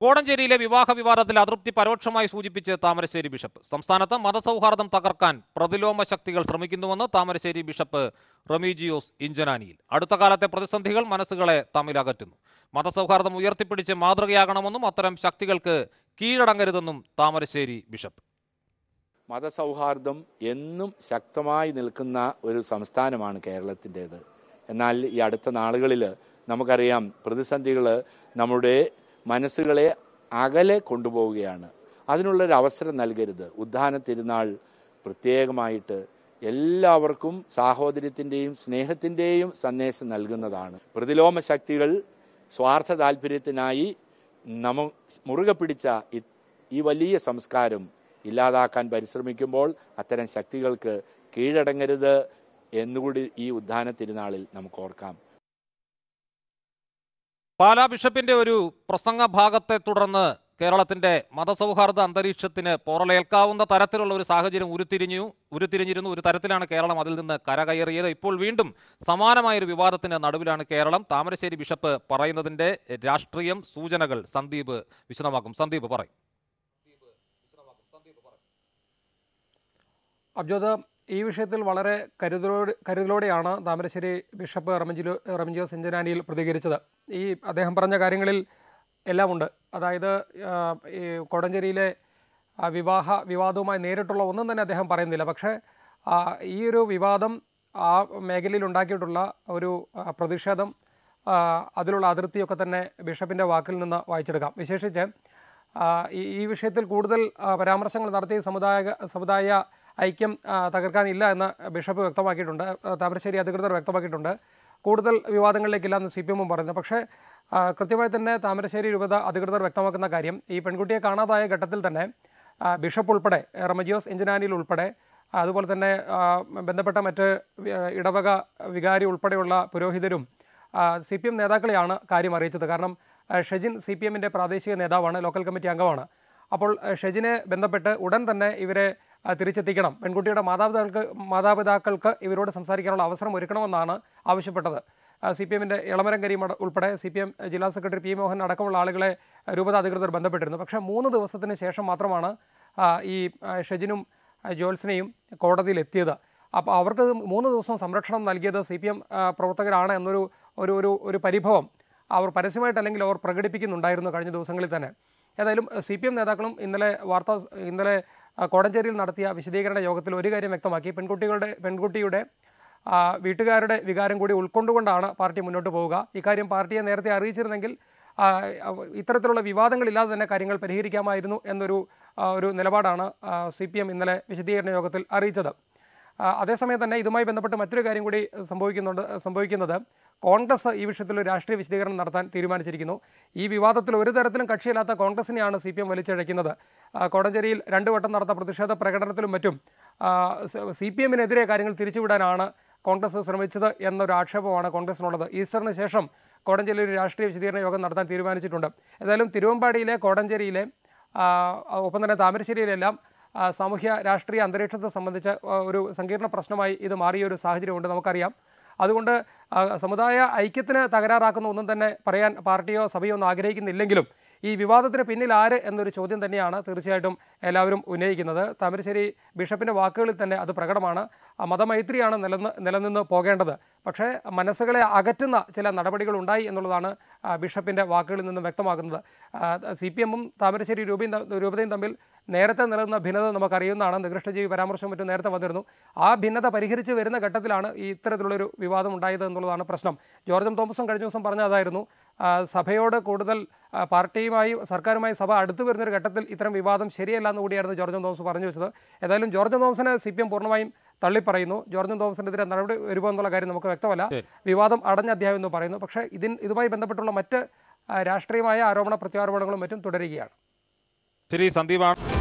കോടഞ്ചേരിയിലെ വിവാഹ വിവാദത്തിൽ അതൃപ്തി പരോക്ഷമായി സൂചിപ്പിച്ച് താമരശ്ശേരി ബിഷപ്പ് സംസ്ഥാനത്ത് മതസൗഹാർദ്ദം തകർക്കാൻ പ്രതിലോമ ശക്തികൾ ശ്രമിക്കുന്നുവെന്ന് താമരശ്ശേരി ബിഷപ്പ് റമീജിയോസ് ഇഞ്ചനാനിയിൽ അടുത്ത കാലത്തെ പ്രതിസന്ധികൾ മനസ്സുകളെ തമ്മിലകറ്റുന്നു മതസൗഹാർദ്ദം ഉയർത്തിപ്പിടിച്ച് മാതൃകയാകണമെന്നും അത്തരം ശക്തികൾക്ക് കീഴടങ്ങരുതെന്നും താമരശ്ശേരി ബിഷപ്പ് മതസൗഹാർദ്ദം എന്നും ശക്തമായി നിൽക്കുന്ന ഒരു സംസ്ഥാനമാണ് കേരളത്തിൻ്റേത് എന്നാൽ ഈ അടുത്ത നാളുകളിൽ നമുക്കറിയാം പ്രതിസന്ധികൾ നമ്മുടെ മനസ്സുകളെ അകലെ കൊണ്ടുപോവുകയാണ് അതിനുള്ളൊരു അവസരം നൽകരുത് ഉദ്ധാന തിരുനാൾ പ്രത്യേകമായിട്ട് എല്ലാവർക്കും സാഹോദര്യത്തിൻ്റെയും സ്നേഹത്തിൻ്റെയും സന്ദേശം നൽകുന്നതാണ് പ്രതിലോമ ശക്തികൾ സ്വാർത്ഥ താല്പര്യത്തിനായി നമ്മ മുറുകെ പിടിച്ച ഈ- ഈ വലിയ സംസ്കാരം ഇല്ലാതാക്കാൻ പരിശ്രമിക്കുമ്പോൾ അത്തരം ശക്തികൾക്ക് കീഴടങ്ങരുത് എന്നുകൂടി ഈ ഉദ്ധാന തിരുനാളിൽ നമുക്ക് ഓർക്കാം പാലാ ബിഷപ്പിന്റെ ഒരു പ്രസംഗ ഭാഗത്തെ തുടർന്ന് കേരളത്തിന്റെ മതസൗഹാർദ്ദ അന്തരീക്ഷത്തിന് പോറലേൽക്കാവുന്ന തരത്തിലുള്ള ഒരു സാഹചര്യം ഉരുത്തിരിഞ്ഞു ഉരുത്തിരിഞ്ഞിരുന്നു ഒരു തരത്തിലാണ് കേരളം അതിൽ നിന്ന് കരകയറിയത് ഇപ്പോൾ വീണ്ടും സമാനമായ ഒരു വിവാദത്തിന് നടുവിലാണ് കേരളം താമരശ്ശേരി ബിഷപ്പ് പറയുന്നതിന്റെ രാഷ്ട്രീയം സൂചനകൾ സന്ദീപ് വിശദമാക്കും സന്ദീപ് പറയും അബ്ജോദ് ഈ വിഷയത്തിൽ വളരെ കരുതലോടെ കരുതലോടെയാണ് താമരശ്ശേരി ബിഷപ്പ് റമജിലോ റമജിയോ സെഞ്ചനാനിയിൽ പ്രതികരിച്ചത് ഈ അദ്ദേഹം പറഞ്ഞ കാര്യങ്ങളിൽ എല്ലാമുണ്ട് അതായത് ആ, ഈ കോടഞ്ചേരിയിലെ ആ വിവാഹ വിവാദവുമായി നേരിട്ടുള്ള ഒന്നും തന്നെ അദ്ദേഹം പറയുന്നില്ല പക്ഷേ ആ, ഈ ഒരു വിവാദം ആ മേഖലയിൽ ഉണ്ടാക്കിയിട്ടുള്ള ഒരു ആ, പ്രതിഷേധം ആ, അതിലുള്ള അതിർത്തിയൊക്കെ തന്നെ ബിഷപ്പിൻ്റെ വാക്കിൽ നിന്ന് വായിച്ചെടുക്കാം വിശേഷിച്ച് ആ, ഈ ഈ വിഷയത്തിൽ കൂടുതൽ ആ, പരാമർശങ്ങൾ നടത്തി സമുദായ സമുദായ ഐക്യം ആ, തകർക്കാനില്ല എന്ന് ബിഷപ്പ് വ്യക്തമാക്കിയിട്ടുണ്ട് ആ, താമരശ്ശേരി അധികൃതർ വ്യക്തമാക്കിയിട്ടുണ്ട് കൂടുതൽ വിവാദങ്ങളിലേക്കില്ല എന്ന് സി പി എമ്മും പറയുന്നത് പക്ഷേ ആ, കൃത്യമായി തന്നെ താമരശ്ശേരി രൂപത അധികൃതർ വ്യക്തമാക്കുന്ന കാര്യം ഈ പെൺകുട്ടിയെ കാണാതായ ഘട്ടത്തിൽ തന്നെ ആ, ബിഷപ്പ് ഉൾപ്പെടെ റമജിയോസ് എഞ്ചിനാനിൽ ഉൾപ്പെടെ അതുപോലെ തന്നെ ആ, ബന്ധപ്പെട്ട മറ്റ് വി- ഇടവക വികാരി ഉൾപ്പെടെയുള്ള പുരോഹിതരും സി പി എം നേതാക്കളെയാണ് കാര്യം അറിയിച്ചത് കാരണം ആ, ഷെജിൻ സി പി എമ്മിൻ്റെ പ്രാദേശിക നേതാവാണ് ലോക്കൽ കമ്മിറ്റി അംഗമാണ് അപ്പോൾ ആ, ഷെജിനെ ബന്ധപ്പെട്ട് ഉടൻ തന്നെ ഇവരെ ആ, തിരിച്ചെത്തിക്കണം പെൺകുട്ടിയുടെ മാതാപിതാക്കൾക്ക് മാതാപിതാക്കൾക്ക് ഇവരോട് സംസാരിക്കാനുള്ള അവസരം ഒരുക്കണമെന്നാണ് ആവശ്യപ്പെട്ടത് സി പി എമ്മിൻ്റെ ഇളമരം കരീം അട- ഉൾപ്പെടെ സി പി എം ജില്ലാ സെക്രട്ടറി പി മോഹൻ അടക്കമുള്ള ആളുകളെ ആ, രൂപത അധികൃതർ ബന്ധപ്പെട്ടിരുന്നു പക്ഷേ മൂന്ന് ദിവസത്തിന് ശേഷം മാത്രമാണ് ആ, ഈ ആ, ഷെജിനും ആ, ജോത്സനെയും കോടതിയിൽ എത്തിയത് അപ്പോൾ അവർക്ക് മൂന്ന് ദിവസം സംരക്ഷണം നൽകിയത് സി പി എം പ്രവർത്തകരാണ് എന്നൊരു ഒരു ഒരു ഒരു പരിഭവം അവർ പരസ്യമായിട്ട് അല്ലെങ്കിൽ അവർ പ്രകടിപ്പിക്കുന്നുണ്ടായിരുന്നു കഴിഞ്ഞ ദിവസങ്ങളിൽ തന്നെ ഏതായാലും സി പി എം നേതാക്കളും ഇന്നലെ വാർത്താ ഇന്നലെ ആ, കോടഞ്ചേരിയിൽ നടത്തിയ വിശദീകരണ യോഗത്തിൽ ഒരു കാര്യം വ്യക്തമാക്കി പെൺകുട്ടികളുടെ പെൺകുട്ടിയുടെ ആ, വീട്ടുകാരുടെ വികാരം കൂടി ഉൾക്കൊണ്ടുകൊണ്ടാണ് പാർട്ടി മുന്നോട്ട് പോവുക ഇക്കാര്യം പാർട്ടിയെ നേരത്തെ അറിയിച്ചിരുന്നെങ്കിൽ ആ, ഇത്തരത്തിലുള്ള വിവാദങ്ങളില്ലാതെ തന്നെ കാര്യങ്ങൾ പരിഹരിക്കാമായിരുന്നു എന്നൊരു ആ, ഒരു നിലപാടാണ് സി പി എം ഇന്നലെ വിശദീകരണ യോഗത്തിൽ അറിയിച്ചത് ആ, അതേസമയം തന്നെ ഇതുമായി ബന്ധപ്പെട്ട് മറ്റൊരു കാര്യം കൂടി സംഭവിക്കുന്നുണ്ട് സംഭവിക്കുന്നത് കോൺഗ്രസ് ഈ വിഷയത്തിൽ ഒരു രാഷ്ട്രീയ വിശദീകരണം നടത്താൻ തീരുമാനിച്ചിരിക്കുന്നു ഈ വിവാദത്തിൽ ഒരു തരത്തിലും കക്ഷിയില്ലാത്ത കോൺഗ്രസിനെയാണ് സി പി എം വലിച്ചഴയ്ക്കുന്നത് ആ, കോടഞ്ചേരിയിൽ രണ്ടു വട്ടം നടന്ന പ്രതിഷേധ പ്രകടനത്തിലും മറ്റും സി പി എമ്മിനെതിരെ കാര്യങ്ങൾ തിരിച്ചുവിടാനാണ് കോൺഗ്രസ് ശ്രമിച്ചത് എന്നൊരു ആക്ഷേപമാണ് കോൺഗ്രസിനുള്ളത് ഈസ്റ്ററിന് ശേഷം കോടഞ്ചേരിയിൽ ഒരു രാഷ്ട്രീയ വിശദീകരണ യോഗം നടത്താൻ തീരുമാനിച്ചിട്ടുണ്ട് ഏതായാലും തിരുവമ്പാടിയിലെ കോടഞ്ചേരിയിലെ ആ, ഒപ്പം തന്നെ താമരശ്ശേരിയിലെല്ലാം ആ, സാമൂഹ്യ രാഷ്ട്രീയ അന്തരീക്ഷത്തെ സംബന്ധിച്ച് ആ, ഒരു സങ്കീർണ പ്രശ്നമായി ഇത് മാറിയ ഒരു സാഹചര്യമുണ്ട് നമുക്കറിയാം അതുകൊണ്ട് ആ, സമുദായ ഐക്യത്തിന് തകരാറാക്കുന്ന ഒന്നും തന്നെ പറയാൻ പാർട്ടിയോ സഭയോ ഒന്നും ആഗ്രഹിക്കുന്നില്ലെങ്കിലും ഈ വിവാദത്തിന് പിന്നിൽ ആര് എന്നൊരു ചോദ്യം തന്നെയാണ് തീർച്ചയായിട്ടും എല്ലാവരും ഉന്നയിക്കുന്നത് താമരശ്ശേരി ബിഷപ്പിൻ്റെ വാക്കുകളിൽ തന്നെ അത് പ്രകടമാണ് ആ മതമൈത്രിയാണ് നിലന്ന് നിലനിന്ന് പോകേണ്ടത് പക്ഷേ മനസ്സുകളെ അകറ്റുന്ന ചില നടപടികൾ ഉണ്ടായി എന്നുള്ളതാണ് ആ, ബിഷപ്പിൻ്റെ വാക്കുകളിൽ നിന്ന് വ്യക്തമാക്കുന്നത് സി പി എമ്മും താമരശ്ശേരി രൂപയും ത- രൂപതയും തമ്മിൽ നേരത്തെ നിലനിന്ന ഭിന്നത നമുക്കറിയുന്നതാണ് നികൃഷ്ടജീവി പരാമർശം മറ്റും നേരത്തെ വന്നിരുന്നു ആ ഭിന്നത പരിഹരിച്ച് വരുന്ന ഘട്ടത്തിലാണ് ഈ ഇത്തരത്തിലുള്ളൊരു വിവാദം ഉണ്ടായത് എന്നുള്ളതാണ് പ്രശ്നം ജോർജ് എം തോമസും കഴിഞ്ഞ ദിവസം പറഞ്ഞ അതായിരുന്നു ആ, സഭയോട് കൂടുതൽ ആ, പാർട്ടിയുമായി സർക്കാരുമായി സഭ അടുത്തു വരുന്നൊരു ഘട്ടത്തിൽ ഇത്തരം വിവാദം ശരിയല്ല എന്ന് കൂടിയായിരുന്നു ജോർജ് എം തോമസ് പറഞ്ഞു വെച്ചത് ഏതായാലും ജോർജ് എം തോമസിനെ സി പി എം പൂർണ്ണമായും തള്ളിപ്പറയുന്നു ജോർജ് എം തോമസിനെതിരെ നടപടി വരുമോ എന്നുള്ള കാര്യം നമുക്ക് വ്യക്തമല്ല വിവാദം അടഞ്ഞ അധ്യായം എന്ന് പറയുന്നു പക്ഷേ ഇതിൻ ഇതുമായി ബന്ധപ്പെട്ടുള്ള മറ്റ് ആ, രാഷ്ട്രീയമായ ആരോപണ പ്രത്യാരോപണങ്ങളും മറ്റും തുടരുകയാണ് ശരി സന്ദീപാണ്